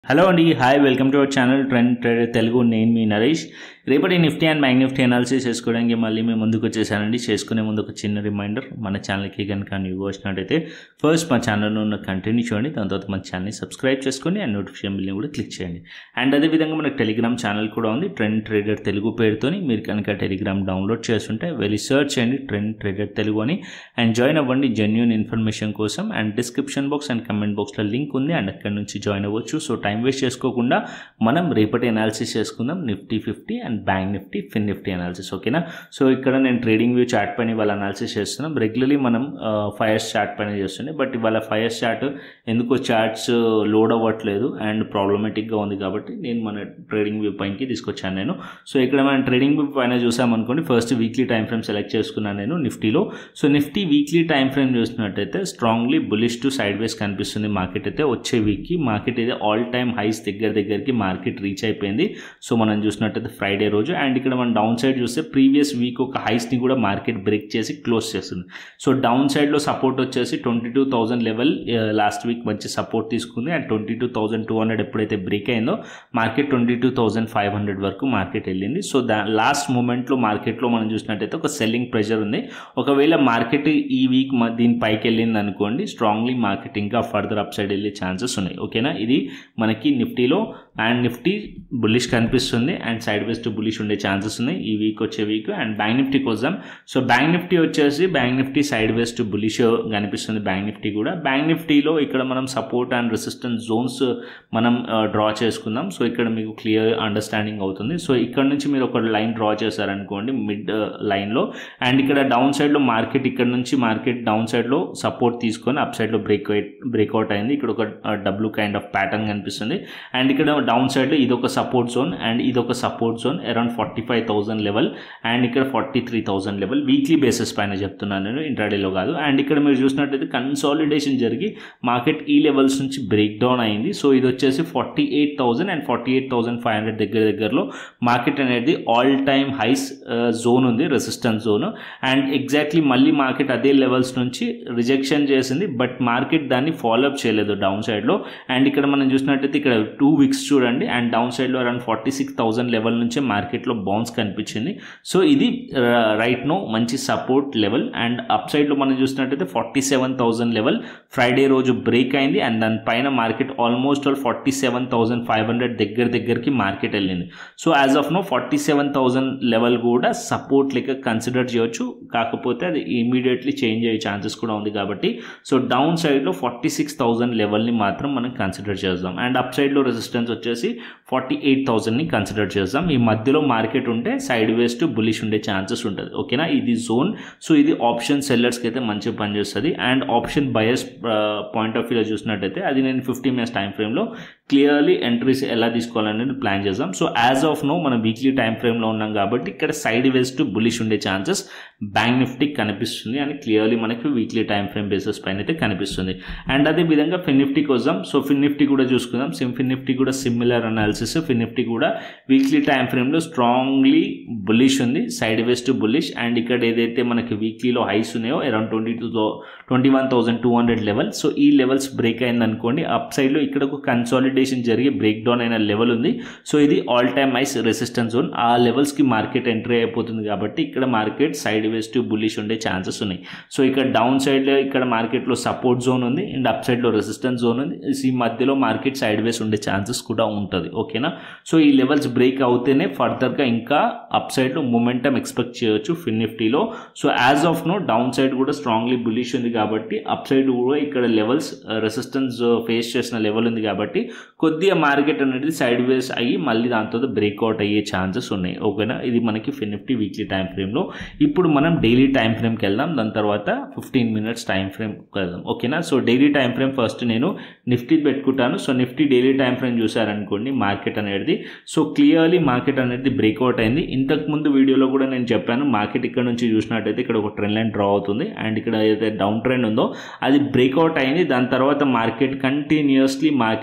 hello అండి hi welcome to our channel trend trader Telugu నేను మీ నరేష్ రేపటి Nifty and Bank Nifty analysis చేసుకోవడానికి మళ్ళీ మేము ముందుకు వచ్చేసానండి చేసుకునే ముందు ఒక చిన్న రిమైండర్ మన ఛానల్కి కనుక న్యూగా వచ్చినట్టయితే ఫస్ట్ మా ఛానల్లో ఉన్న కంటిన్యూ చూడండి దాని తర్వాత మన ఛానల్ని సబ్స్క్రైబ్ చేసుకొని అండ్ నోటిఫికేషన్ బిల్ని కూడా క్లిక్ చేయండి అండ్ అదేవిధంగా మనకు టెలిగ్రామ్ ఛానల్ కూడా ఉంది ట్రెండ్ ట్రేడర్ తెలుగు పేరుతోని మీరు కనుక టెలిగ్రామ్ డౌన్లోడ్ చేస్తుంటే వెళ్ళి సర్చ్ చేయండి ట్రెండ్ ట్రేడర్ తెలుగు అని అండ్ జాయిన్ అవ్వండి జెన్యున్ ఇన్ఫర్మేషన్ కోసం and description box and comment బాక్స్లో లింక్ ఉంది అండ్ అక్కడ నుంచి జాయిన్ అవ్వచ్చు సో టైం వేస్ట్ చేసుకోకుండా మనం రేపటి అనాలిసిస్ చేసుకుందాం Nifty fifty and Bank Nifty Fin Nifty analysis ఓకేనా సో ఇక్కడ నేను ట్రేడింగ్ వ్యూ చార్ట్ పైన ఇవాళ అనాలిసిస్ చేస్తున్నాం రెగ్యులర్లీ మనం ఫైవ్ ఇయర్స్ చార్ట్ పైన చేస్తుండే బట్ ఇవాళ ఫైవ్ ఇయర్స్ చార్ట్ ఎందుకో చార్ట్స్ లోడ్ అవ్వట్లేదు అండ్ ప్రాబ్లమేటిక్గా ఉంది కాబట్టి నేను మన ట్రేడింగ్ వ్యూ పైనకి తీసుకొచ్చాను నేను సో ఇక్కడ మనం ట్రేడింగ్ వ్యూ పైన చూసామనుకోండి first weekly time frame select చేసుకున్నాను నేను నిఫ్టీలో so Nifty weekly time frame చూసినట్టయితే strongly bullish to sideways కనిపిస్తుంది మార్కెట్ అయితే వచ్చే వీక్కి మార్కెట్ అయితే ఆల్ టైమ్ హైస్ దగ్గర దగ్గరికి మార్కెట్ రీచ్ అయిపోయింది సో మనం చూసినట్టయితే ఫ్రైడే రోజు అండ్ ఇక్కడ మనం డౌన్ సైడ్ చూస్తే ప్రీవియస్ వీక్ ఒక హైస్ని కూడా మార్కెట్ బ్రేక్ చేసి క్లోజ్ చేస్తుంది సో డౌన్ సైడ్లో సపోర్ట్ వచ్చేసి twenty two thousand level last week మంచి సపోర్ట్ తీసుకుంది and twenty two thousand two hundred ఎప్పుడైతే బ్రేక్ అయిందో market twenty two thousand five hundred వరకు మార్కెట్ వెళ్ళింది సో దా లాస్ట్ మూమెంట్లో మార్కెట్లో మనం చూసినట్టయితే ఒక సెల్లింగ్ ప్రెషర్ ఉంది ఒకవేళ మార్కెట్ ఈ వీక్ దీని పైకి వెళ్ళింది అనుకోండి స్ట్రాంగ్లీ మార్కెట్ ఇంకా ఫర్దర్ అప్ సైడ్ వెళ్ళే ఛాన్సెస్ ఉన్నాయి ఓకేనా ఇది మనకి నిఫ్టీలో అండ్ నిఫ్టీ బుల్లిష్ కనిపిస్తుంది and sideways to bullish ఉండే ఛాన్సెస్ ఉన్నాయి ఈ వీక్ వచ్చే వీక్ అండ్ బ్యాంక్ నిఫ్టీ కోసం సో బ్యాంక్ నిఫ్టీ వచ్చేసి Bank Nifty sideways to bullish కనిపిస్తుంది బ్యాంక్ నిఫ్టీ కూడా బ్యాంక్ నిఫ్టీలో ఇక్కడ మనం సపోర్ట్ అండ్ రెసిస్టెన్స్ జోన్స్ మనం డ్రా చేసుకుందాం సో ఇక్కడ మీకు క్లియర్ అండర్స్టాండింగ్ అవుతుంది సో ఇక్కడ నుంచి మీరు ఒక లైన్ డ్రా చేశారనుకోండి మిడ్ లైన్లో అండ్ ఇక్కడ డౌన్ సైడ్లో మార్కెట్ ఇక్కడ నుంచి మార్కెట్ డౌన్ సైడ్లో సపోర్ట్ తీసుకొని అప్ సైడ్లో బ్రేక్ బ్రేక్అవుట్ అయింది ఇక్కడ ఒక డబ్ల్యూ కైండ్ ఆఫ్ ప్యాటర్న్ కనిపిస్తుంది అండ్ ఇక్కడ డౌన్ సైడ్లో ఇది ఒక సపోర్ట్ జోన్ అండ్ ఇది ఒక support zone around forty five thousand level and ఇక్కడ forty three thousand level weekly basis పైన చెప్తున్నాను నేను ఇంట్రాడేలో కాదు అండ్ ఇక్కడ మీరు చూసినట్టయితే కన్సాలిడేషన్ జరిగి మార్కెట్ ఈ లెవెల్స్ నుంచి బ్రేక్ డౌన్ అయింది సో ఇది వచ్చేసి forty eight thousand and forty eight thousand five hundred దగ్గర దగ్గరలో మార్కెట్ అనేది ఆల్ టైమ్ హైస్ జోన్ ఉంది రెసిస్టెన్స్ జోన్ అండ్ ఎగ్జాక్ట్లీ మళ్ళీ మార్కెట్ అదే లెవెల్స్ నుంచి రిజెక్షన్ చేసింది బట్ మార్కెట్ దాన్ని ఫాలోఅప్ చేయలేదు డౌన్ సైడ్లో అండ్ ఇక్కడ మనం చూసినట్టయితే ఇక్కడ టూ వీక్స్ చూడండి అండ్ డౌన్ సైడ్లో around forty six thousand level నుంచే మార్కెట్లో బౌన్స్ కనిపించింది సో ఇది రైట్ నో మంచి సపోర్ట్ లెవెల్ అండ్ అప్ సైడ్లో మనం చూసినట్టయితే forty seven thousand level Friday రోజు బ్రేక్ అయింది అండ్ దాని పైన market almost all forty seven thousand five hundred దగ్గర దగ్గరికి మార్కెట్ వెళ్ళింది so as of now forty seven thousand level కూడా సపోర్ట్ లెక్క కన్సిడర్ చేయొచ్చు కాకపోతే అది ఇమీడియట్లీ చేంజ్ అయ్యే ఛాన్సెస్ కూడా ఉంది కాబట్టి సో డౌన్ సైడ్లో ఫార్టీ సిక్స్ థౌసండ్ లెవెల్ని మాత్రం మనం కన్సిడర్ చేద్దాం అండ్ అప్ సైడ్లో రెసిస్టెన్స్ వచ్చేసి ఫార్టీ ఎయిట్ థౌసండ్ని కన్సిడర్ చేద్దాం ఈ మధ్యలో మార్కెట్ ఉంటే సైడ్ వేస్ టు బులిష్ ఉండే ఛాన్సెస్ ఉంటుంది ఓకేనా ఇది జోన్ సో ఇది ఆప్షన్ సెల్లర్స్కి అయితే మంచిగా పనిచేస్తుంది and option buyers point of వ్యూలో చూసినట్టయితే అది నేను ఫిఫ్టీ మినిట్స్ టైం ఫ్రేమ్లో క్లియర్లీ ఎంట్రీస్ ఎలా తీసుకోవాలనేది ప్లాన్ చేద్దాం సో యాజ్ ఆఫ్ నో మనం వీక్లీ టైం ఫ్రేమ్లో ఉన్నాం కాబట్టి ఇక్కడ సైడ్ వేస్ టు బులిష్ ఉండే ఛాన్సెస్ బ్యాంక్ నిఫ్టీ కనిపిస్తుంది అని క్లియర్లీ మనకి వీక్లీ టైం ఫ్రేమ్ బేసిస్ పైన అయితే కనిపిస్తుంది అండ్ అదే విధంగా ఫిన్ నిఫ్టీ కోసం సో ఫిన్ నిఫ్టీ కూడా చూసుకుందాం సిమ్ ఫిన్ నిఫ్టీ కూడా సిమిలర్ అనాలిసిస్ ఫిన్ నిఫ్టీ కూడా వీక్లీ టైం ఫ్రేమ్లో స్ట్రాంగ్లీ బులిష్ ఉంది sideways to bullish and ఇక్కడ ఏదైతే మనకి వీక్లీలో హైస్ ఉన్నాయో around twenty two twenty one thousand two hundred level so ఈ లెవెల్స్ బ్రేక్ అయింది అనుకోండి అప్ సైడ్లో ఇక్కడ ఒక కన్సాలిడేషన్ జరిగి బ్రేక్ డౌన్ అయిన లెవెల్ ఉంది సో ఇది all time highs resistance zone ఆ లెవెల్స్కి మార్కెట్ ఎంట్రీ అయిపోతుంది కాబట్టి ఇక్కడ market sideways to bullish ఉండే ఛాన్సెస్ ఉన్నాయి సో ఇక్కడ డౌన్ సైడ్లో ఇక్కడ మార్కెట్లో సపోర్ట్ జోన్ ఉంది అండ్ అప్ సైడ్లో రెసిస్టెన్స్ జోన్ ఉంది ఈ మధ్యలో మార్కెట్ సైడ్ వేస్ ఉండే ఛాన్సెస్ కూడా ఉంటుంది ఓకేనా సో ఈ లెవెల్స్ బ్రేక్ అవుతేనే ఫర్దర్గా ఇంకా అప్ సైడ్లో మూమెంటం ఎక్స్పెక్ట్ చేయొచ్చు ఫిన్ నిఫ్టీలో so as of now down side కూడా స్ట్రాంగ్లీ బులిష్ ఉంది కాబట్టి అప్ సైడ్ కూడా ఇక్కడ లెవెల్స్ రెసిస్టెన్స్ ఫేస్ చేసిన లెవెల్ ఉంది కాబట్టి కొద్దిగా మార్కెట్ అనేది సైడ్ వేస్ అయ్యి మళ్ళీ దాంతో బ్రేక్అవుట్ అయ్యే ఛాన్సెస్ ఉన్నాయి ఓకేనా ఇది మనకి ఫిన్ నిఫ్టీ వీక్లీ టైం ఫ్రేమ్లో ఇప్పుడు మనం డైలీ టైం ఫ్రేమ్కి వెళ్దాం దాని తర్వాత ఫిఫ్టీన్ మినిట్స్ టైం ఫ్రేమ్కి వెళ్దాం ఓకేనా so daily time frame first నేను నిఫ్టీ పెట్టుకుంటాను so Nifty daily time frame చూసారనుకోండి మార్కెట్ అనేది సో క్లియర్లీ మార్కెట్ అనేది బ్రేక్అవుట్ అయింది ఇంతకు ముందు వీడియోలో కూడా నేను చెప్పాను మార్కెట్ ఇక్కడ నుంచి చూసినట్టయితే ఇక్కడ ఒక ట్రెండ్ లైన్ డ్రా అవుతుంది అండ్ ఇక్కడ ఏదైతే డౌన్ ట్రెండ్ ఉందో అది బ్రేక్అవుట్ అయింది దాని తర్వాత market continuously market four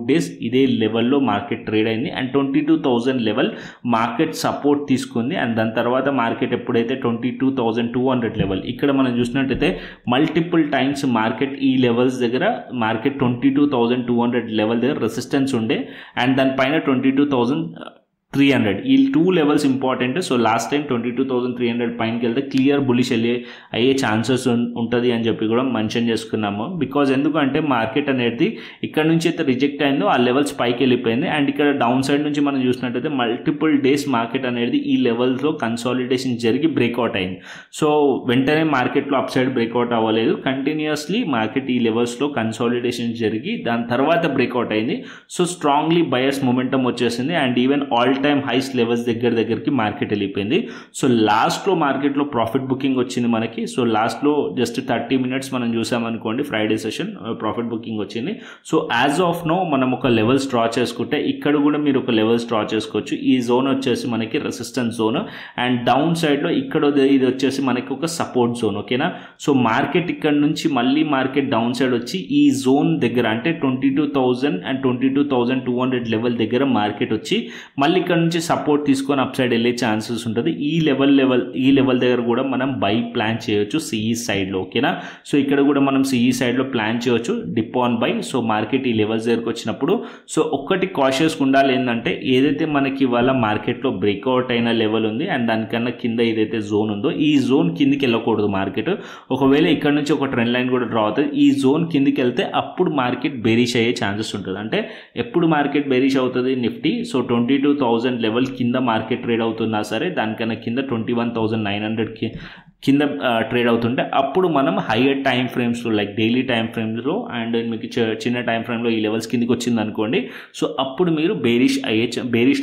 days ఇదే లెవెల్లో మార్కెట్ ట్రేడ్ అయింది and twenty two thousand level market support తీసుకుంది అండ్ దాని తర్వాత మార్కెట్ ఎప్పుడైతే twenty two thousand two hundred level ఇక్కడ మనం చూసినట్టయితే మల్టిపుల్ టైమ్స్ మార్కెట్ ఈ లెవెల్స్ దగ్గర market twenty two thousand two hundred level దగ్గర రెసిస్టెన్స్ ఉండే అండ్ దానిపైన twenty two thousand three hundred ఈ two levels important so last time twenty two thousand three hundred పైనకి వెళ్తే క్లియర్ బులిష్ వెళ్ళే అయ్యే ఛాన్సెస్ ఉంటుంది అని చెప్పి కూడా మెన్షన్ చేసుకున్నాము బికాజ్ ఎందుకంటే మార్కెట్ అనేది ఇక్కడ నుంచి అయితే రిజెక్ట్ అయిందో ఆ లెవెల్స్ పైకి వెళ్ళిపోయింది అండ్ ఇక్కడ డౌన్ సైడ్ నుంచి మనం చూసినట్టయితే మల్టిపుల్ డేస్ మార్కెట్ అనేది ఈ లెవెల్స్లో కన్సాలిడేషన్ జరిగి బ్రేక్అవుట్ అయింది సో వెంటనే మార్కెట్లో అప్ సైడ్ బ్రేక్అవుట్ అవ్వలేదు కంటిన్యూస్లీ మార్కెట్ ఈ లెవెల్స్లో కన్సాలిడేషన్ జరిగి దాని తర్వాత బ్రేక్అవుట్ అయింది సో స్ట్రాంగ్లీ బయర్స్ మొమెంటం వచ్చేసింది and even all time highs levels దగ్గర దగ్గరికి మార్కెట్ వెళ్ళిపోయింది సో లాస్ట్లో మార్కెట్లో ప్రాఫిట్ బుకింగ్ వచ్చింది మనకి సో లాస్ట్లో జస్ట్ థర్టీ మినిట్స్ మనం చూసామనుకోండి ఫ్రైడే సెషన్ ప్రాఫిట్ బుకింగ్ వచ్చింది సో యాజ్ ఆఫ్ నో మనం ఒక లెవెల్స్ డ్రా చేసుకుంటే ఇక్కడ కూడా మీరు ఒక లెవెల్స్ డ్రా చేసుకోవచ్చు ఈ జోన్ వచ్చేసి మనకి రెసిస్టెన్స్ జోన్ అండ్ డౌన్ సైడ్లో ఇక్కడ ఇది వచ్చేసి మనకి ఒక సపోర్ట్ జోన్ ఓకేనా సో మార్కెట్ ఇక్కడ నుంచి మళ్ళీ మార్కెట్ డౌన్ సైడ్ వచ్చి ఈ జోన్ దగ్గర అంటే twenty two thousand and twenty two thousand two hundred level దగ్గర మార్కెట్ వచ్చి మళ్ళీ ఇక్కడ నుంచి సపోర్ట్ తీసుకొని అప్ సైడ్ వెళ్ళే ఛాన్సెస్ ఉంటుంది ఈ లెవెల్ లెవెల్ ఈ లెవెల్ దగ్గర కూడా మనం బై ప్లాన్ చేయొచ్చు సిఈ సైడ్లో ఓకేనా సో ఇక్కడ కూడా మనం సిఈ సైడ్లో ప్లాన్ చేయొచ్చు dip on buy so market ఈ లెవెల్స్ దగ్గరకు వచ్చినప్పుడు సో ఒక్కటి కాషియస్గా ఉండాలి ఏంటంటే ఏదైతే మనకి ఇవాళ మార్కెట్లో బ్రేక్అవుట్ అయిన లెవెల్ ఉంది అండ్ దానికన్నా కింద ఏదైతే జోన్ ఉందో ఈ జోన్ కిందికి వెళ్ళకూడదు మార్కెట్ ఒకవేళ ఇక్కడ నుంచి ఒక ట్రెండ్ లైన్ కూడా డ్రా అవుతుంది ఈ జోన్ కిందికి వెళ్తే అప్పుడు మార్కెట్ బెరీష్ అయ్యే ఛాన్సెస్ ఉంటుంది అంటే ఎప్పుడు మార్కెట్ బెరీష్ అవుతుంది Nifty so twenty two thousand level కింద మార్కెట్ ట్రేడ్ అవుతున్నా సరే దానికన్నా కింద ట్వంటీ వన్ థౌజండ్ నైన్ హండ్రెడ్కి కింద ట్రేడ్ అవుతుంటే అప్పుడు మనం హయ్యర్ టైం ఫ్రేమ్స్లో లైక్ డైలీ టైం ఫ్రేమ్స్లో అండ్ మీకు చిన్న టైం ఫ్రేమ్లో ఈ లెవెల్స్ కిందికి వచ్చింది అనుకోండి సో అప్పుడు మీరు బేరిష్ అయ్యే బేరిష్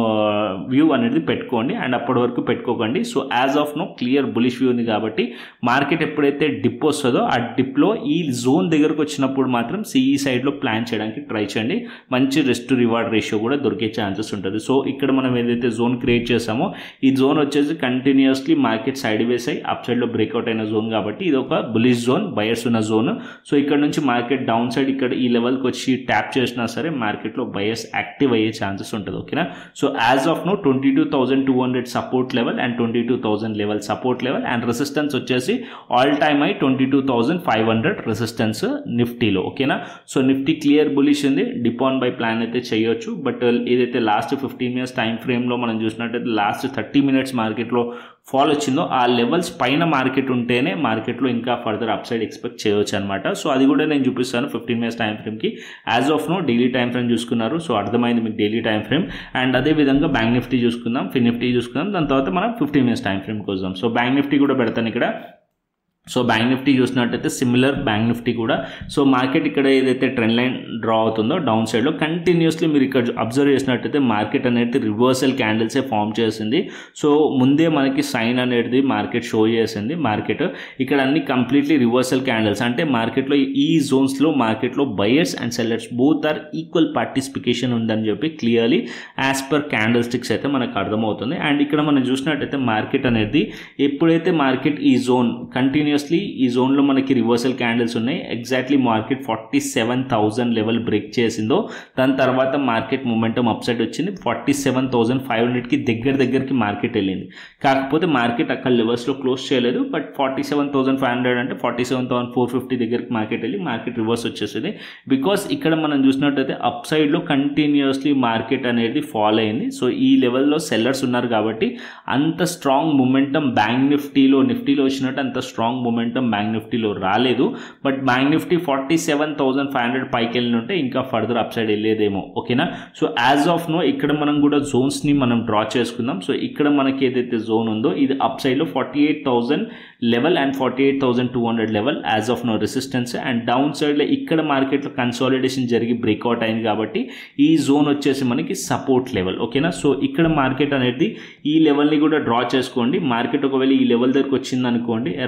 వ్యూ అనేది పెట్టుకోండి అండ్ అప్పటి వరకు పెట్టుకోకండి so as of now clear bullish view ఉంది కాబట్టి మార్కెట్ ఎప్పుడైతే డిప్ వస్తుందో ఆ డిప్లో ఈ జోన్ దగ్గరకు వచ్చినప్పుడు మాత్రం సిఈ సైడ్లో ప్లాన్ చేయడానికి ట్రై చేయండి మంచి రెస్ట్ రివార్డ్ రేషియో కూడా దొరికే ఛాన్సెస్ ఉంటుంది సో ఇక్కడ మనం ఏదైతే జోన్ క్రియేట్ చేసామో ఈ జోన్ వచ్చేసి కంటిన్యూస్లీ మార్కెట్ సైడ్ వేస్ అయ్యి అప్ సైడ్లో బ్రేక్అవుట్ అయిన జోన్ కాబట్టి ఇది ఒక బులిష్ జోన్ బయర్స్ ఉన్న జోన్ సో ఇక్కడ నుంచి మార్కెట్ డౌన్ సైడ్ ఇక్కడ ఈ లెవెల్కి వచ్చి ట్యాప్ చేసినా సరే మార్కెట్లో బయర్స్ యాక్టివ్ అయ్యే ఛాన్సెస్ ఉంటుంది ఓకేనా so as of now twenty two thousand two hundred support level and twenty two thousand level support level and resistance వచ్చేసి ఆల్ టైమ్ అయి twenty two thousand five hundred resistance నిఫ్టీలో ఓకేనా so Nifty clear bullish ఉంది డిపాన్ by plan అయితే చేయొచ్చు but ఏదైతే last fifteen minutes time ఫ్రేమ్లో మనం చూసినట్టయితే లాస్ట్ థర్టీ మినిట్స్ మార్కెట్లో ఫాల్ వచ్చిందో ఆ లెవెల్స్ పైన మార్కెట్ ఉంటేనే మార్కెట్లో ఇంకా ఫర్దర్ అప్ సైడ్ ఎక్స్పెక్ట్ చేయవచ్చు అనమాట సో అది కూడా నేను చూపిస్తాను ఫిఫ్టీన్ మినిట్స్ టైం ఫ్రేమ్కి as of now daily time frame చూసుకున్నారు సో అర్థమైంది మీకు డైలీ టైం ఫ్రేమ్ అండ్ అదే విధంగా బ్యాంక్ నిఫ్టీ చూసుకుందాం ఫిన్ నిఫ్టీ చూసుకుందాం దాని తర్వాత మనం ఫిఫ్టీన్ మినిట్స్ టైం ఫ్రేమ్కి వద్దాం సో బ్యాంక్ నిఫ్టీ కూడా పెడతాను ఇక్కడ సో బ్యాంక్ నిఫ్టీ చూసినట్టయితే సిమిలర్ బ్యాంక్ నిఫ్టీ కూడా సో మార్కెట్ ఇక్కడ ఏదైతే ట్రెండ్ లైన్ డ్రా అవుతుందో డౌన్ సైడ్లో కంటిన్యూస్లీ మీరు ఇక్కడ అబ్జర్వ్ చేసినట్టయితే మార్కెట్ అనేది రివర్సల్ క్యాండిల్సే ఫామ్ చేసింది సో ముందే మనకి సైన్ అనేది మార్కెట్ షో చేసింది మార్కెట్ ఇక్కడ అన్ని కంప్లీట్లీ రివర్సల్ క్యాండిల్స్ అంటే మార్కెట్లో ఈ జోన్స్లో మార్కెట్లో buyers and sellers both are equal participation ఉందని చెప్పి clearly as per candlesticks అయితే మనకు అర్థమవుతుంది అండ్ ఇక్కడ మనం చూసినట్టయితే మార్కెట్ అనేది ఎప్పుడైతే మార్కెట్ ఈ జోన్ కంటిన్యూ కంటిన్యూస్లీ ఈ జోన్లో మనకి రివర్సల్ క్యాండిల్స్ ఉన్నాయి exactly market forty seven thousand level break చేసిందో దాని తర్వాత మార్కెట్ మూమెంటం అప్సైడ్ వచ్చింది ఫార్టీ సెవెన్ థౌజండ్ ఫైవ్ హండ్రెడ్కి దగ్గర దగ్గరికి మార్కెట్ వెళ్ళింది కాకపోతే మార్కెట్ అక్కడ లెవెల్స్లో క్లోజ్ చేయలేదు but forty seven thousand five hundred అంటే forty seven thousand four fifty దగ్గరికి మార్కెట్ వెళ్ళి మార్కెట్ రివర్స్ వచ్చేసింది బికాస్ ఇక్కడ మనం చూసినట్టయితే అప్ సైడ్లో కంటిన్యూస్లీ మార్కెట్ అనేది ఫాల్ అయింది సో ఈ లెవెల్లో సెల్లర్స్ ఉన్నారు కాబట్టి అంత స్ట్రాంగ్ మూమెంటం బ్యాంక్ నిఫ్టీలో నిఫ్టీలో వచ్చినట్టు అంత స్ట్రాంగ్ మొమెంటం బ్యాంక్ నిఫ్టీలో రాలేదు but bank Nifty forty seven thousand five hundred పైకి వెళ్ళి ఉంటే ఇంకా ఫర్దర్ అప్ సైడ్ వెళ్ళేదేమో ఓకేనా సో యాజ్ ఆఫ్ నో ఇక్కడ మనం కూడా జోన్స్ని మనం డ్రా చేసుకుందాం సో ఇక్కడ మనకి ఏదైతే జోన్ ఉందో ఇది అప్ సైడ్లో forty eight thousand level and forty eight thousand two hundred level as of now resistance and down సైడ్లో ఇక్కడ మార్కెట్లో కన్సాలిడేషన్ జరిగి బ్రేక్అవుట్ అయింది కాబట్టి ఈ జోన్ వచ్చేసి మనకి సపోర్ట్ లెవెల్ ఓకేనా సో ఇక్కడ మార్కెట్ అనేది ఈ లెవెల్ని కూడా డ్రా చేసుకోండి మార్కెట్ ఒకవేళ ఈ లెవెల్ దగ్గరకు వచ్చింది అనుకోండి around forty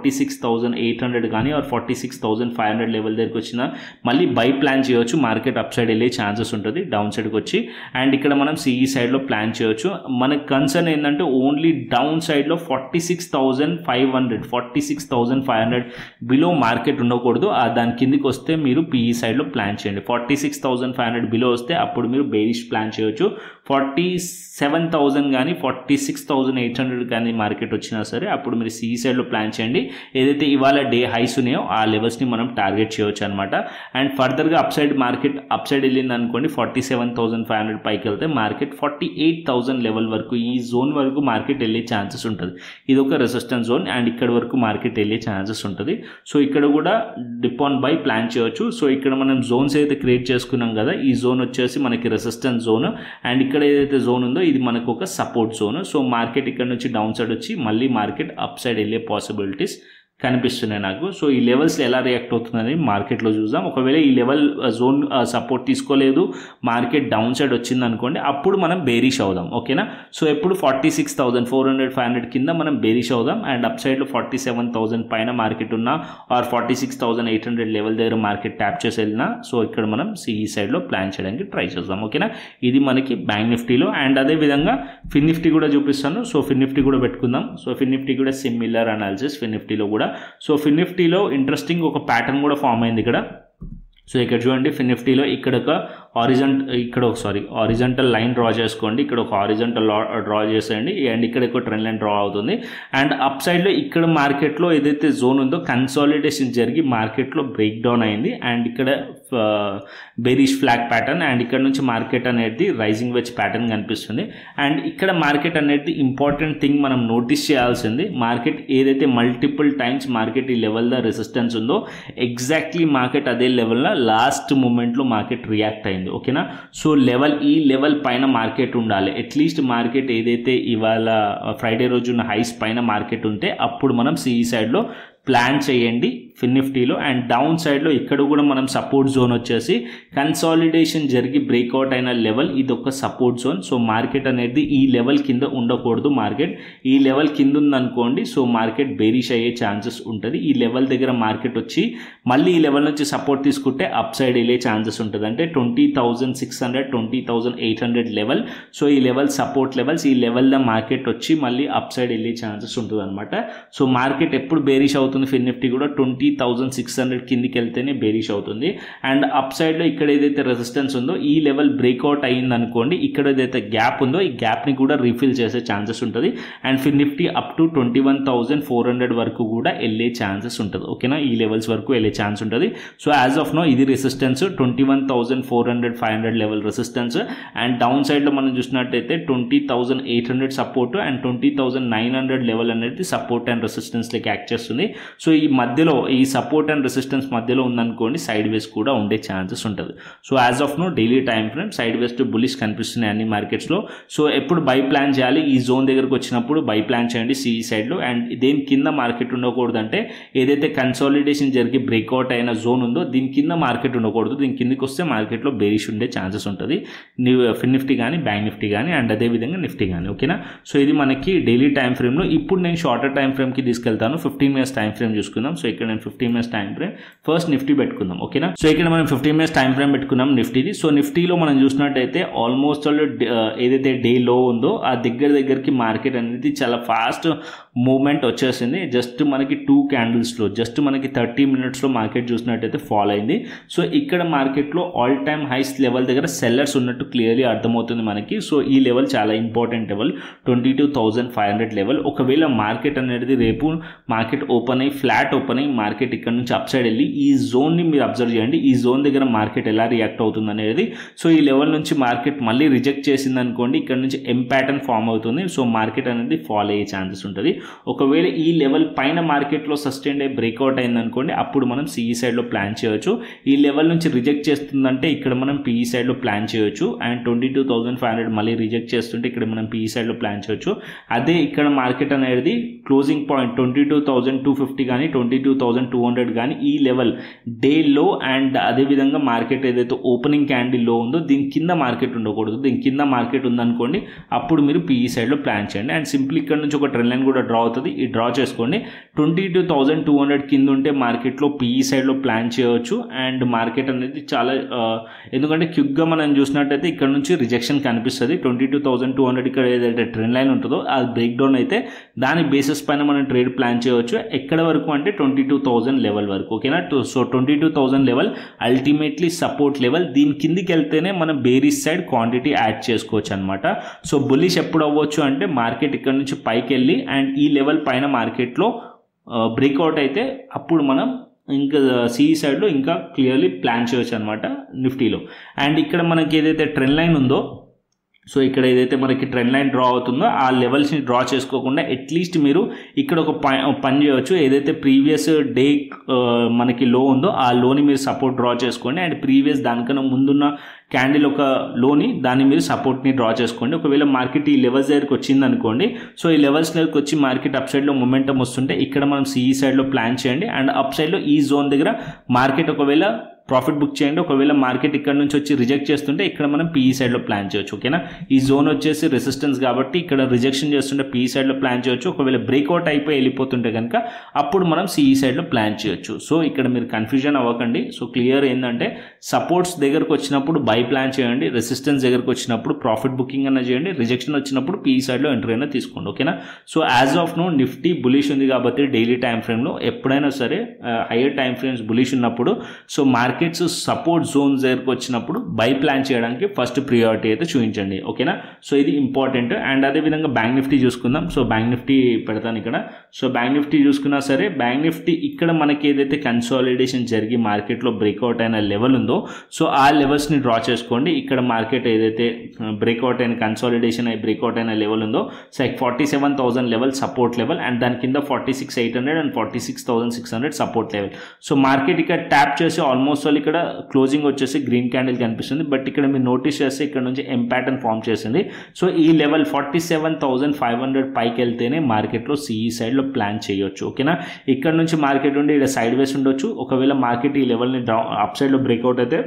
forty six thousand eight hundred కానీ or forty six thousand five hundred level దగ్గరికి వచ్చిన మళ్ళీ బై ప్లాన్ చేయొచ్చు మార్కెట్ అప్ సైడ్ వెళ్ళే ఛాన్సెస్ ఉంటుంది డౌన్ సైడ్కి వచ్చి అండ్ ఇక్కడ మనం సిఈ సైడ్లో ప్లాన్ చేయొచ్చు మనకి కన్సర్న్ ఏంటంటే ఓన్లీ డౌన్ సైడ్లో forty six thousand five hundred forty six thousand five hundred below market ఉండకూడదు ఆ దాని కిందికి వస్తే మీరు పీఈ సైడ్లో ప్లాన్ చేయండి forty six thousand five hundred below వస్తే అప్పుడు మీరు బేరిష్ ప్లాన్ చేయొచ్చు ఫార్టీ సెవెన్ థౌసండ్ కానీ forty six thousand eight hundred కానీ మార్కెట్ వచ్చినా సరే అప్పుడు మీరు సిఈ సైడ్లో ప్లాన్ చేయండి ఏదైతే ఇవాళ డే హైస్ ఉన్నాయో ఆ లెవెల్స్ని మనం టార్గెట్ చేయొచ్చు అనమాట అండ్ ఫర్దర్గా up side market up side వెళ్ళింది అనుకోండి forty seven thousand five hundred పైకి వెళ్తే market forty eight thousand level వరకు ఈ జోన్ వరకు మార్కెట్ వెళ్ళే ఛాన్సెస్ ఉంటుంది ఇది ఒక రెసిస్టెన్స్ జోన్ అండ్ ఇక్కడ వరకు మార్కెట్ వెళ్ళే ఛాన్సెస్ ఉంటుంది సో ఇక్కడ కూడా డిప్ ఆన్ బై ప్లాన్ చేయొచ్చు సో ఇక్కడ మనం జోన్స్ అయితే క్రియేట్ చేసుకున్నాం కదా ఈ జోన్ వచ్చేసి మనకి రెసిస్టెన్స్ జోన్ అండ్ ఇక్కడ ఏదైతే జోన్ ఉందో ఇది మనకు ఒక సపోర్ట్ జోన్ సో మార్కెట్ ఇక్కడ నుంచి డౌన్ సైడ్ వచ్చి మళ్ళీ మార్కెట్ అప్ సైడ్ వెళ్ళే పాసిబిలిటీస్ కనిపిస్తున్నాయి నాకు సో ఈ లెవెల్స్లో ఎలా రియాక్ట్ అవుతుందని మార్కెట్లో చూద్దాం ఒకవేళ ఈ లెవెల్ జోన్ సపోర్ట్ తీసుకోలేదు మార్కెట్ డౌన్ సైడ్ వచ్చింది అనుకోండి అప్పుడు మనం బేరిష్ అవుదాం ఓకేనా సో ఎప్పుడు forty six thousand four hundred five hundred కింద మనం బేరిష్ అవుదాం అండ్ అప్ సైడ్లో ఫార్టీ సెవెన్ థౌసండ్ పైన మార్కెట్ ఉన్నా or forty six thousand eight hundred level దగ్గర మార్కెట్ ట్యాప్ చేసి వెళ్ళినా సో ఇక్కడ మనం సిఈ సైడ్లో ప్లాన్ చేయడానికి ట్రై చేద్దాం ఓకేనా ఇది మనకి బ్యాంక్ నిఫ్టీలో అండ్ అదే విధంగా ఫిన్ నిఫ్టీ కూడా చూపిస్తాను సో ఫిన్ నిఫ్టీ కూడా పెట్టుకుందాం సో ఫిన్ నిఫ్టీ కూడా సిమిలర్ అనాలిసిస్ ఫిన్ నిఫ్టీలో కూడా సో ఫిన్ నిఫ్టీలో ఇంట్రెస్టింగ్ ఒక ప్యాటర్న్ కూడా ఫామ్ అయింది ఇక్కడ సో ఇక్కడ చూడండి ఫిన్ నిఫ్టీలో ఇక్కడ ఒక ఆరిజెంట్ ఇక్కడ ఒక సారీ ఆరిజెంటల్ లైన్ డ్రా చేసుకోండి ఇక్కడ ఒక ఆరిజెంటల్ డ్రా చేసేయండి అండ్ ఇక్కడ ఎక్కువ ట్రెండ్ లైన్ డ్రా అవుతుంది అండ్ అప్ సైడ్లో ఇక్కడ మార్కెట్లో ఏదైతే జోన్ ఉందో కన్సాలిడేషన్ జరిగి మార్కెట్లో బ్రేక్ డౌన్ అయింది అండ్ ఇక్కడ బెరీష్ ఫ్లాగ్ ప్యాటర్న్ అండ్ ఇక్కడ నుంచి మార్కెట్ అనేది రైజింగ్ వెజ్ ప్యాటర్న్ కనిపిస్తుంది అండ్ ఇక్కడ మార్కెట్ అనేది ఇంపార్టెంట్ థింగ్ మనం నోటీస్ చేయాల్సింది మార్కెట్ ఏదైతే మల్టిపుల్ టైమ్స్ మార్కెట్ ఈ లెవెల్ ద రెసిస్టెన్స్ ఉందో ఎగ్జాక్ట్లీ మార్కెట్ అదే లెవెల్లో లాస్ట్ మూమెంట్లో మార్కెట్ రియాక్ట్ అయింది ఓకేనా సో లెవెల్ ఈ లెవెల్ పైన మార్కెట్ ఉండాలి అట్లీస్ట్ మార్కెట్ ఏదైతే ఇవాళ ఫ్రైడే రోజున హైస్ పైన మార్కెట్ ఉంటే అప్పుడు మనం సిఈ సైడ్లో ప్లాన్ చేయండి ఫిన్ నిఫ్టీలో అండ్ డౌన్ సైడ్లో ఇక్కడ కూడా మనం సపోర్ట్ జోన్ వచ్చేసి కన్సాలిడేషన్ జరిగి బ్రేక్అవుట్ అయిన లెవెల్ ఇది ఒక సపోర్ట్ జోన్ సో మార్కెట్ అనేది ఈ లెవెల్ కింద ఉండకూడదు మార్కెట్ ఈ లెవెల్ కింద ఉందనుకోండి సో మార్కెట్ బేరిష్ అయ్యే ఛాన్సెస్ ఉంటుంది ఈ లెవెల్ దగ్గర మార్కెట్ వచ్చి మళ్ళీ ఈ లెవెల్ నుంచి సపోర్ట్ తీసుకుంటే అప్ సైడ్ వెళ్ళే ఛాన్సెస్ ఉంటుంది అంటే twenty thousand six hundred twenty thousand eight hundred level so ఈ లెవెల్ సపోర్ట్ లెవెల్స్ ఈ లెవెల్ ద మార్కెట్ వచ్చి మళ్ళీ అప్ సైడ్ వెళ్ళే ఛాన్సెస్ ఉంటుంది అనమాట సో మార్కెట్ ఎప్పుడు బేరిష్ అవుతుంది ఫిన్ నిఫ్టీ కూడా ట్వంటీ థౌజండ్ సిక్స్ హండ్రెడ్ కిందికి వెళ్తేనే బేరిష్ అవుతుంది అండ్ అప్ సైడ్లో ఇక్కడ ఏదైతే రెసిస్టెన్స్ ఉందో ఈ లెవెల్ బ్రేక్అవుట్ అయ్యింది అనుకోండి ఇక్కడ ఏదైతే గ్యాప్ ఉందో ఈ గ్యాప్ని కూడా రీఫిల్ చేసే ఛాన్సెస్ ఉంటుంది and fin Nifty up to twenty one thousand four hundred వరకు కూడా వెళ్ళే ఛాన్సెస్ ఉంటుంది ఓకేనా ఈ లెవెల్స్ వరకు వెళ్ళే ఛాన్స్ ఉంటుంది సో యాజ్ ఆఫ్ నో ఇది resistance twenty one thousand four hundred five hundred level resistance and down సైడ్లో మనం చూసినట్టయితే twenty thousand eight hundred support and twenty thousand nine hundred level అనేది సపోర్ట్ అండ్ రెసిస్టెన్స్ లెక్క act చేస్తుంది so ఈ మధ్యలో ఈ సపోర్ట్ అండ్ రెసిస్టెన్స్ మధ్యలో ఉందనుకోండి సైడ్ వేస్ కూడా ఉండే ఛాన్సెస్ ఉంటుంది so as of now daily time frame sideways to bullish కనిపిస్తున్నాయి అన్ని మార్కెట్స్లో సో ఎప్పుడు బై ప్లాన్ చేయాలి ఈ జోన్ దగ్గరకు వచ్చినప్పుడు బై ప్లాన్ చేయండి సిఈ సైడ్లో అండ్ దేని కింద మార్కెట్ ఉండకూడదు అంటే ఏదైతే కన్సాలిడేషన్ జరిగి బ్రేక్అవుట్ అయిన జోన్ ఉందో దీని కింద మార్కెట్ ఉండకూడదు దీని కిందకి వస్తే మార్కెట్లో బేరిష్ ఉండే ఛాన్సెస్ ఉంటుంది ఫిన్ నిఫ్టీ కానీ బ్యాంక్ నిఫ్టీ కానీ అండ్ అదేవిధంగా నిఫ్టీ కానీ ఓకేనా సో ఇది మనకి డైలీ టైం ఫ్రేమ్లో ఇప్పుడు నేను షార్టర్ టైం ఫ్రేమ్కి తీసుకెళ్తాను ఫిఫ్టీన్ మినిట్స్ టైం ఫ్రేమ్ చూసుకుందాం సో ఇక్కడ నేను fifteen minutes time frame first Nifty పెట్టుకుందాం ఓకేనా సో ఇక్కడ మనం ఫిఫ్టీన్ మినిట్స్ టైం ఫ్రేమ్ పెట్టుకున్నాం నిఫ్టీది సో నిఫ్టీలో మనం చూసినట్టయితే ఆల్మోస్ట్ ఆల్ ఏదైతే డే లో ఉందో ఆ దగ్గర దగ్గరికి మార్కెట్ అనేది చాలా ఫాస్ట్ మూమెంట్ వచ్చేసింది జస్ట్ మనకి టూ క్యాండిల్స్లో జస్ట్ మనకి థర్టీ మినిట్స్లో మార్కెట్ చూసినట్టయితే ఫాల్ అయింది సో ఇక్కడ మార్కెట్లో ఆల్ టైమ్ హైస్ లెవెల్ దగ్గర సెల్లర్స్ ఉన్నట్టు క్లియర్లీ అర్థమవుతుంది మనకి సో ఈ లెవెల్ చాలా important level twenty two thousand five hundred level ఒకవేళ మార్కెట్ అనేది రేపు మార్కెట్ ఓపెన్ అయ్యి ఫ్లాట్ ఓపెన్ అయ్యి మార్కెట్ ఇక్కడ నుంచి అప్ సైడ్ వెళ్ళి ఈ జోన్ని మీరు అబ్జర్వ్ చేయండి ఈ జోన్ దగ్గర మార్కెట్ ఎలా రియాక్ట్ అవుతుంది అనేది సో ఈ లెవెల్ నుంచి మార్కెట్ మళ్ళీ రిజెక్ట్ చేసింది అనుకోండి ఇక్కడ నుంచి ఎం ప్యాటర్న్ ఫామ్ అవుతుంది సో మార్కెట్ అనేది ఫాల్ అయ్యే ఛాన్సెస్ ఉంటుంది ఒకవేళ ఈ లెవెల్ పైన మార్కెట్లో సస్టైన్ అయ్యి బ్రేక్అవుట్ అయింది అనుకోండి అప్పుడు మనం సిఈ సైడ్లో ప్లాన్ చేయొచ్చు ఈ లెవెల్ నుంచి రిజెక్ట్ చేస్తుందంటే ఇక్కడ మనం పిఈ సైడ్లో ప్లాన్ చేయొచ్చు and twenty two thousand five hundred మళ్ళీ రిజెక్ట్ చేస్తుంటే ఇక్కడ మనం పిఈ సైడ్లో ప్లాన్ చేయొచ్చు అదే ఇక్కడ మార్కెట్ అనేది closing point twenty two thousand two fifty కానీ twenty two thousand two hundred కానీ ఈ లెవెల్ డే లో అండ్ అదేవిధంగా మార్కెట్ ఏదైతే ఓపెనింగ్ క్యాండిల్ లో ఉందో దీని కింద మార్కెట్ ఉండకూడదు దీని కింద మార్కెట్ ఉందనుకోండి అప్పుడు మీరు పీఈ సైడ్లో ప్లాన్ చేయండి అండ్ సింపుల్ ఇక్కడ నుంచి ఒక ట్రెండ్ లైన్ కూడా డ్రా అవుతుంది ఈ డ్రా చేసుకోండి twenty two thousand two hundred కింద ఉంటే మార్కెట్లో పీఈ సైడ్లో ప్లాన్ చేయవచ్చు అండ్ మార్కెట్ అనేది చాలా ఆ, ఎందుకంటే క్విక్గా మనం చూసినట్టయితే ఇక్కడ నుంచి రిజెక్షన్ కనిపిస్తుంది twenty two thousand two hundred ఇక్కడ ఏదైతే ట్రెండ్ లైన్ ఉంటుందో అది బ్రేక్ డౌన్ అయితే దాని బేసిస్ పైన మనం ట్రేడ్ ప్లాన్ చేయవచ్చు ఎక్కడ వరకు అంటే ట్వంటీ టూ థౌసండ్ లెవెల్ వరకు ఓకేనా so twenty two thousand level ultimately support level దీని కిందికి వెళ్తేనే మనం బేరీస్ సైడ్ క్వాంటిటీ యాడ్ చేసుకోవచ్చు అనమాట సో బుల్లిష్ ఎప్పుడు అవ్వచ్చు అంటే మార్కెట్ ఇక్కడ నుంచి పైకి వెళ్ళి అండ్ ఈ లెవెల్ పైన మార్కెట్లో బ్రేక్అవుట్ అయితే అప్పుడు మనం ఇంకా సిఈ సైడ్లో ఇంకా క్లియర్లీ ప్లాన్ చేయొచ్చు అనమాట నిఫ్టీలో అండ్ ఇక్కడ మనకి ఏదైతే ట్రెండ్ లైన్ ఉందో సో ఇక్కడ ఏదైతే మనకి ట్రెండ్ లైన్ డ్రా అవుతుందో ఆ లెవెల్స్ని డ్రా చేసుకోకుండా అట్లీస్ట్ మీరు ఇక్కడ ఒక ప- పని చేయవచ్చు ఏదైతే ప్రీవియస్ డే మనకి లో ఉందో ఆ లోని మీరు సపోర్ట్ డ్రా చేసుకోండి అండ్ ప్రీవియస్ దానికన్నా ముందున్న క్యాండిల్ ఒక లోని దాన్ని మీరు సపోర్ట్ని డ్రా చేసుకోండి ఒకవేళ మార్కెట్ ఈ లెవెల్స్ దగ్గరికి వచ్చింది అనుకోండి సో ఈ లెవెల్స్ దగ్గరికి వచ్చి మార్కెట్ అప్ సైడ్లో మొమెంటం వస్తుంటే ఇక్కడ మనం సిఈ సైడ్లో ప్లాన్ చేయండి అండ్ అప్ సైడ్లో ఈ జోన్ దగ్గర మార్కెట్ ఒకవేళ ప్రాఫిట్ బుక్ చేయండి ఒకవేళ మార్కెట్ ఇక్కడ నుంచి వచ్చి రిజెక్ట్ చేస్తుంటే ఇక్కడ మనం పీఈ సైడ్లో ప్లాన్ చేయొచ్చు ఓకేనా ఈ జోన్ వచ్చేసి రెసిస్టెన్స్ కాబట్టి ఇక్కడ రిజెక్షన్ చేస్తుంటే పీఈ సైడ్లో ప్లాన్ చేయొచ్చు ఒకవేళ బ్రేక్అవుట్ అయిపోయి వెళ్ళిపోతుంటే కనుక అప్పుడు మనం సిఈ సైడ్లో ప్లాన్ చేయొచ్చు సో ఇక్కడ మీరు కన్ఫ్యూజన్ అవ్వకండి సో క్లియర్ ఏంటంటే సపోర్ట్స్ దగ్గరకు వచ్చినప్పుడు బై ప్లాన్ చేయండి రెసిస్టెన్స్ దగ్గరకు వచ్చినప్పుడు ప్రాఫిట్ బుకింగ్ అన్న చేయండి రిజెక్షన్ వచ్చినప్పుడు పీఈ సైడ్లో ఎంట్రీ అయినా తీసుకోండి ఓకేనా so as of now Nifty bullish ఉంది కాబట్టి డైలీ టైం ఫ్రేమ్లో ఎప్పుడైనా సరే హయ్యర్ టైం ఫ్రేమ్స్ బులిష్ ఉన్నప్పుడు సో మార్కెట్స్ సపోర్ట్ జోన్స్ దగ్గరకు వచ్చినప్పుడు బై ప్లాన్ చేయడానికి ఫస్ట్ ప్రియారిటీ అయితే చూపించండి ఓకేనా సో ఇది ఇంపార్టెంట్ అండ్ అదేవిధంగా బ్యాంక్ నిఫ్టీ చూసుకుందాం సో బ్యాంక్ నిఫ్టీ పెడతాను ఇక్కడ సో బ్యాంక్ నిఫ్టీ చూసుకున్నా సరే బ్యాంక్ నిఫ్టీ ఇక్కడ మనకి ఏదైతే కన్సాలిడేషన్ జరిగి మార్కెట్లో బ్రేక్అవుట్ అయిన లెవెల్ ఉందో సో ఆ లెవెల్స్ని డ్రా చేసుకోండి ఇక్కడ మార్కెట్ ఏదైతే బ్రేక్అవుట్ అయిన కన్సాలిడేషన్ అయి బ్రేక్అవుట్ అయిన లెవెల్ ఉందో so forty seven thousand level support level and దాని కింద forty six eight hundred and forty six thousand six hundred support level so market ఇక్కడ ట్యాప్ చేసి ఆల్మోస్ట్ ఆల్ ఇక్కడ క్లోజింగ్ వచ్చేసి గ్రీన్ క్యాండిల్ కనిపిస్తుంది బట్ ఇక్కడ మీరు నోటీస్ చేస్తే ఇక్కడ నుంచి ఎం ప్యాటర్న్ ఫామ్ చేసింది సో ఈ level forty seven thousand five hundred పైకి వెళ్తేనే మార్కెట్లో సిఈ సైడ్లో ప్లాన్ చేయొచ్చు ఓకేనా ఇక్కడ నుంచి మార్కెట్ ఉండి ఇక్కడ సైడ్ వేస్ ఉండొచ్చు ఒకవేళ మార్కెట్ ఈ లెవెల్ని డౌన్ అప్ సైడ్లో బ్రేక్అవుట్ అయితే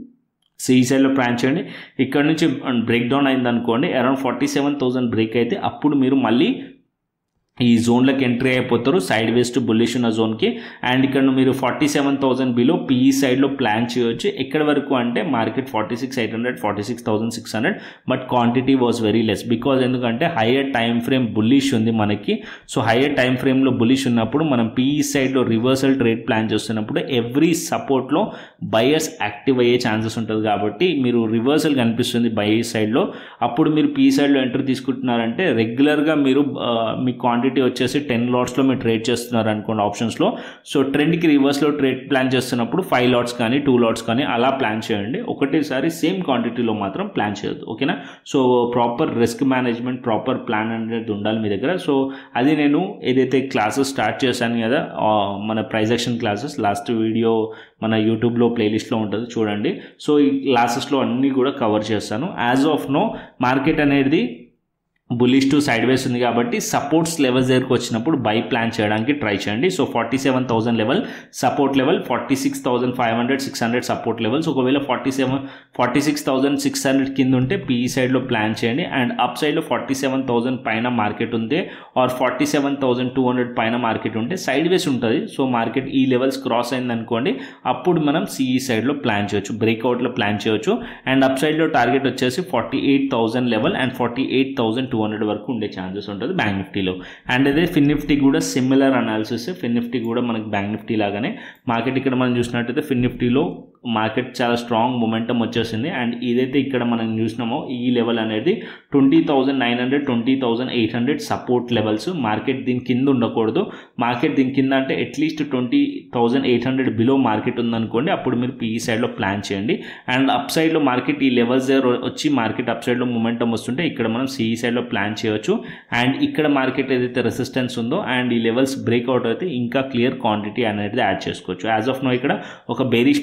సిఈ సైడ్లో ప్లాన్ చేయండి ఇక్కడ నుంచి బ్రేక్ డౌన్ అయింది అనుకోండి around forty seven thousand break అయితే అప్పుడు మీరు మళ్ళీ ఈ జోన్లోకి ఎంట్రీ అయిపోతారు సైడ్ వేస్ట్ బుల్లిష్ ఉన్న జోన్కి అండ్ ఇక్కడ మీరు forty seven thousand below PE సైడ్లో ప్లాన్ చేయొచ్చు ఎక్కడి వరకు అంటే market forty six eight hundred forty six thousand six hundred but quantity was very less because ఎందుకంటే హయ్యర్ టైం ఫ్రేమ్ బుల్లిష్ ఉంది మనకి సో హయ్యర్ టైం ఫ్రేమ్లో బుల్లిష్ ఉన్నప్పుడు మనం పీఈ సైడ్లో రివర్సల్ ట్రేడ్ ప్లాన్ చేస్తున్నప్పుడు ఎవ్రీ సపోర్ట్లో బయర్స్ యాక్టివ్ అయ్యే ఛాన్సెస్ ఉంటుంది కాబట్టి మీరు రివర్సల్ కనిపిస్తుంది బై సైడ్లో అప్పుడు మీరు పీ సైడ్లో ఎంట్రీ తీసుకుంటున్నారంటే రెగ్యులర్గా మీరు ఆ, మీ క్వాంటిటీ వచ్చేసి టెన్ లాట్స్లో మీరు ట్రేడ్ చేస్తున్నారు అనుకోండి ఆప్షన్స్లో సో ట్రెండ్కి రివర్స్లో ట్రేడ్ ప్లాన్ చేస్తున్నప్పుడు ఫైవ్ లాట్స్ కానీ టూ లాట్స్ కానీ అలా ప్లాన్ చేయండి ఒకటేసారి సేమ్ క్వాంటిటీలో మాత్రం ప్లాన్ చేయొద్దు ఓకేనా so proper risk management proper plan అనేది ఉండాలి మీ దగ్గర సో అది నేను ఏదైతే క్లాసెస్ స్టార్ట్ చేశాను కదా ఆ, మన price action classes last video మన యూట్యూబ్లో ప్లేలిస్ట్లో ఉంటుంది చూడండి సో ఈ క్లాసెస్లో అన్నీ కూడా కవర్ చేస్తాను యాజ్ ఆఫ్ నో మార్కెట్ అనేది బులిష్ టు సైడ్ వేస్ ఉంది కాబట్టి సపోర్ట్స్ లెవెల్స్ దగ్గరకు వచ్చినప్పుడు బై ప్లాన్ చేయడానికి ట్రై చేయండి so forty seven thousand level support level forty six thousand five hundred six hundred support levels ఒకవేళ forty seven forty six thousand six hundred కింద ఉంటే PE సైడ్లో ప్లాన్ చేయండి అండ్ అప్ సైడ్లో ఫార్టీ సెవెన్ థౌసండ్ పైన market ఉంది or forty seven thousand two hundred పైన market ఉంటే సైడ్ వేస్ ఉంటుంది సో మార్కెట్ ఈ లెవెల్స్ క్రాస్ అయింది అనుకోండి అప్పుడు మనం సిఈ సైడ్లో ప్లాన్ చేయొచ్చు బ్రేక్అవుట్లో ప్లాన్ చేయొచ్చు అండ్ అప్ సైడ్లో టార్గెట్ వచ్చేసి forty eight thousand level and forty eight thousand two hundred వరకు ఉండే ఛాన్సెస్ ఉంటుంది బ్యాంక్ నిఫ్టీలో అండ్ అదే ఫిన్ నిఫ్టీ కూడా సిమిలర్ అనాలిసిస్ ఫిన్ నిఫ్టీ కూడా మనకి బ్యాంక్ నిఫ్టీ లాగానే మార్కెట్ ఇక్కడ మనం చూసినట్టయితే ఫిన్ నిఫ్టీలో మార్కెట్ చాలా స్ట్రాంగ్ మొమెంటం వచ్చేసింది అండ్ ఇదైతే ఇక్కడ మనం చూసినామో ఈ లెవెల్ అనేది twenty thousand nine hundred twenty thousand eight hundred support levels market దీని కింద ఉండకూడదు మార్కెట్ దీని కింద అంటే at least twenty thousand eight hundred below market ఉందనుకోండి అప్పుడు మీరు పీఈ సైడ్లో ప్లాన్ చేయండి అండ్ అప్ సైడ్లో మార్కెట్ ఈ లెవెల్స్ దగ్గర వచ్చి మార్కెట్ అప్ సైడ్లో మొమెంటం వస్తుంటే ఇక్కడ మనం సిఈ సైడ్లో ప్లాన్ చేయొచ్చు అండ్ ఇక్కడ మార్కెట్ ఏదైతే రెసిస్టెన్స్ ఉందో అండ్ ఈ లెవెల్స్ బ్రేక్అవుట్ అయితే ఇంకా క్లియర్ క్వాంటిటీ అనేది యాడ్ చేసుకోవచ్చు యాజ్ ఆఫ్ నో ఇక్కడ ఒక బేరిష్ ప్యాటర్న్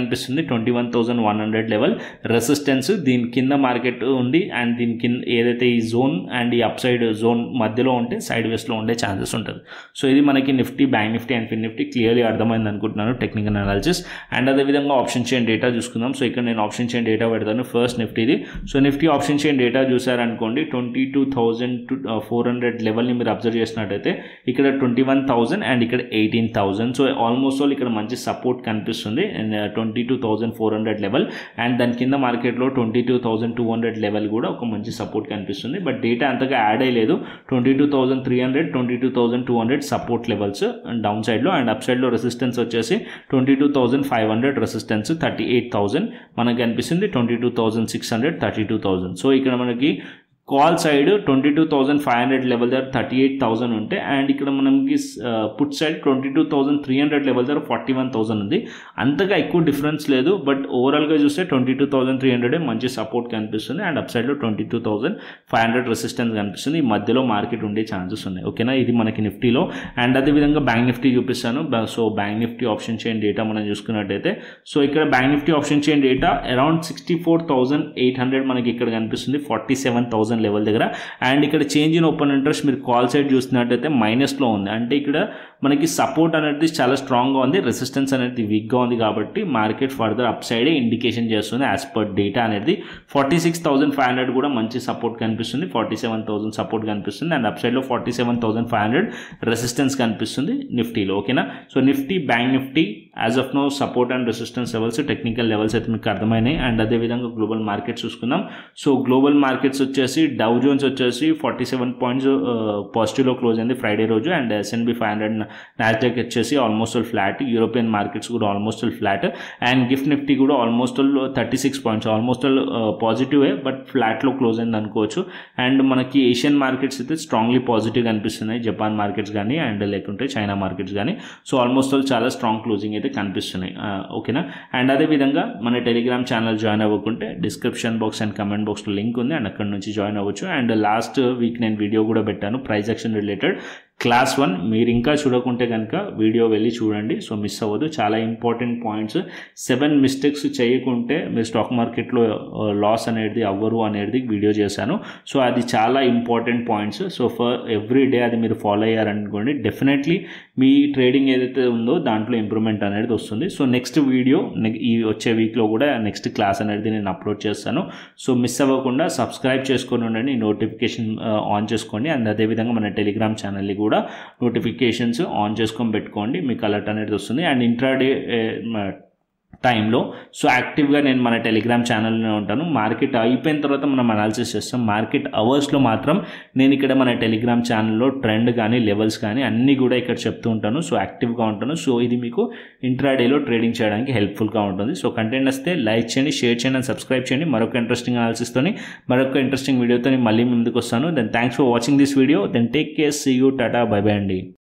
కనిపిస్తుంది twenty one thousand one hundred level resistance దీని కింద మార్కెట్ ఉంది అండ్ దీని కింద ఏదైతే ఈ జోన్ అండ్ ఈ అప్ సైడ్ జోన్ మధ్యలో ఉంటే సైడ్ వేస్లో ఉండే ఛాన్సెస్ ఉంటుంది సో ఇది మనకి Nifty bank Nifty and fin Nifty clearly అర్థమైంది అనుకుంటున్నాను టెక్నికల్ అనాలిసిస్ అండ్ అదేవిధంగా ఆప్షన్ చైన్ డేటా చూసుకుందాం సో ఇక్కడ నేను ఆప్షన్ చైన్ డేటా పెడతాను ఫస్ట్ నిఫ్టీది so Nifty option chain data చూసారనుకోండి twenty two thousand to four hundred level మీరు అబ్జర్వ్ చేసినట్టయితే ఇక్కడ ట్వంటీ వన్ థౌజండ్ అండ్ ఇక్కడ eighteen thousand so almost all ఇక్కడ మంచి సపోర్ట్ కనిపిస్తుంది twenty two thousand four hundred level and దాని కింద మార్కెట్లో twenty two thousand two hundred level కూడా ఒక మంచి సపోర్ట్ కనిపిస్తుంది బట్ డేటా అంతగా యాడ్ అయ్యలేదు twenty two thousand three hundred twenty two thousand two hundred support levels down సైడ్లో అండ్ అప్ సైడ్లో రెసిస్టెన్స్ వచ్చేసి twenty two thousand five hundred resistance thirty eight thousand మనకు కనిపిస్తుంది twenty two thousand six hundred thirty two thousand so ఇక్కడ మనకి call side twenty two thousand five hundred level దగ్గర thirty eight thousand ఉంటే and ఇక్కడ మనకి put side twenty two thousand three hundred level దగ్గర forty one thousand ఉంది అంతగా ఎక్కువ డిఫరెన్స్ లేదు బట్ ఓవరాల్గా చూస్తే twenty two thousand three hundred మంచి సపోర్ట్ కనిపిస్తుంది అండ్ అప్ సైడ్లో twenty two thousand five hundred resistance కనిపిస్తుంది ఈ మధ్యలో మార్కెట్ ఉండే ఛాన్సెస్ ఉన్నాయి ఓకేనా ఇది మనకి నిఫ్టీలో అండ్ అదేవిధంగా బ్యాంక్ నిఫ్టీ చూపిస్తాను so bank Nifty option chain data మనం చూసుకున్నట్టయితే సో ఇక్కడ bank Nifty option chain data around sixty four thousand eight hundred మనకి ఇక్కడ కనిపిస్తుంది ఫార్టీ సెవెన్ థౌసండ్ లెవెల్ దగ్గర అండ్ ఇక్కడ చేంజ్ ఇన్ ఓపెన్ ఇంట్రెస్ట్ మీరు కాల్ సైడ్ చూస్తున్నట్టయితే మైనస్లో ఉంది అంటే ఇక్కడ మనకి సపోర్ట్ అనేది చాలా స్ట్రాంగ్గా ఉంది రెసిస్టెన్స్ అనేది వీక్గా ఉంది కాబట్టి మార్కెట్ ఫర్దర్ అప్ సైడే ఇండికేషన్ చేస్తుంది యాజ్ పర్ డేటా అనేది forty six thousand five hundred కూడా మంచి సపోర్ట్ కనిపిస్తుంది ఫార్టీ సెవెన్ థౌసండ్ సపోర్ట్ కనిపిస్తుంది అండ్ అప్ సైడ్లో forty seven thousand five hundred resistance కనిపిస్తుంది నిఫ్టీలో ఓకేనా so Nifty bank Nifty as of now support and resistance levels technical levels అయితే మీకు అర్థమైనాయి అండ్ అదేవిధంగా గ్లోబల్ మార్కెట్స్ చూసుకుందాం సో గ్లోబల్ మార్కెట్స్ వచ్చేసి డౌ జోన్స్ వచ్చేసి ఫార్టీ సెవెన్ పాయింట్స్ పాజిటివ్లో క్లోజ్ అయింది ఫ్రైడే రోజు and S&P five hundred Nasdaq వచ్చేసి almost all flat European markets కూడా ఆల్మోస్ట్ ఆల్ ఫ్లాట్ అండ్ గిఫ్ట్ నిఫ్టీ కూడా almost all thirty six points almost all పాజిటివే బట్ ఫ్లాట్లో క్లోజ్ అయింది అనుకోవచ్చు అండ్ మనకి ఏషియన్ మార్కెట్స్ అయితే స్ట్రాంగ్లీ పాజిటివ్ కనిపిస్తున్నాయి జపాన్ మార్కెట్స్ కానీ అండ్ లేకుంటే చైనా మార్కెట్స్ కానీ సో ఆల్మోస్ట్ ఆల్ చాలా స్ట్రాంగ్ క్లోజింగ్ అయితే కనిపిస్తున్నాయి ఓకేనా అండ్ అదేవిధంగా మన Telegram channel join అవ్వకుంటే description box and comment బాక్స్లో లింక్ ఉంది అండ్ అక్కడ నుంచి జాయిన్ అవ్వచ్చు అండ్ లాస్ట్ వీక్ నేను వీడియో కూడా పెట్టాను price action related class one మీరు ఇంకా చూడకుంటే కనుక వీడియో వెళ్ళి చూడండి సో మిస్ అవ్వదు చాలా ఇంపార్టెంట్ పాయింట్స్ సెవెన్ మిస్టేక్స్ చేయకుంటే మీరు స్టాక్ మార్కెట్లో లాస్ అనేది అవ్వరు అనేది వీడియో చేశాను సో అది చాలా important points so for every day అది మీరు ఫాలో అయ్యారనుకోండి డెఫినెట్లీ మీ ట్రేడింగ్ ఏదైతే ఉందో దాంట్లో ఇంప్రూవ్మెంట్ అనేది వస్తుంది సో నెక్స్ట్ వీడియో ఈ వచ్చే వీక్లో కూడా నెక్స్ట్ క్లాస్ అనేది నేను అప్లోడ్ చేస్తాను సో మిస్ అవ్వకుండా సబ్స్క్రైబ్ చేసుకొని ఉండండి నోటిఫికేషన్ ఆన్ చేసుకోండి అండ్ అదేవిధంగా మన టెలిగ్రామ్ ఛానల్ని కూడా నోటిఫికేషన్స్ ఆన్ చేసుకొని పెట్టుకోండి మీకు అలర్ట్ అనేది వస్తుంది అండ్ ఇంట్రాడే టైంలో సో యాక్టివ్గా నేను మన టెలిగ్రామ్ ఛానల్లోనే ఉంటాను మార్కెట్ అయిపోయిన తర్వాత మనం అనాలిసిస్ చేస్తాం మార్కెట్ అవర్స్లో మాత్రం నేను ఇక్కడ మన టెలిగ్రామ్ ఛానల్లో ట్రెండ్ కానీ లెవెల్స్ కానీ అన్నీ కూడా ఇక్కడ చెప్తూ ఉంటాను సో యాక్టివ్గా ఉంటాను సో ఇది మీకు ఇంట్రాడేలో ట్రేడింగ్ చేయడానికి హెల్ప్ఫుల్గా ఉంటుంది సో కంటెంట్ వస్తే లైక్ చేయండి షేర్ చేయండి అండ్ సబ్స్క్రైబ్ చేయండి మరొక ఇంట్రెస్టింగ్ అనాలిసిస్తోని మరొక ఇంట్రెస్టింగ్ వీడియోతో మళ్ళీ ముందుకు వస్తాను then thanks for watching this video then take care see you tata bye bye అండి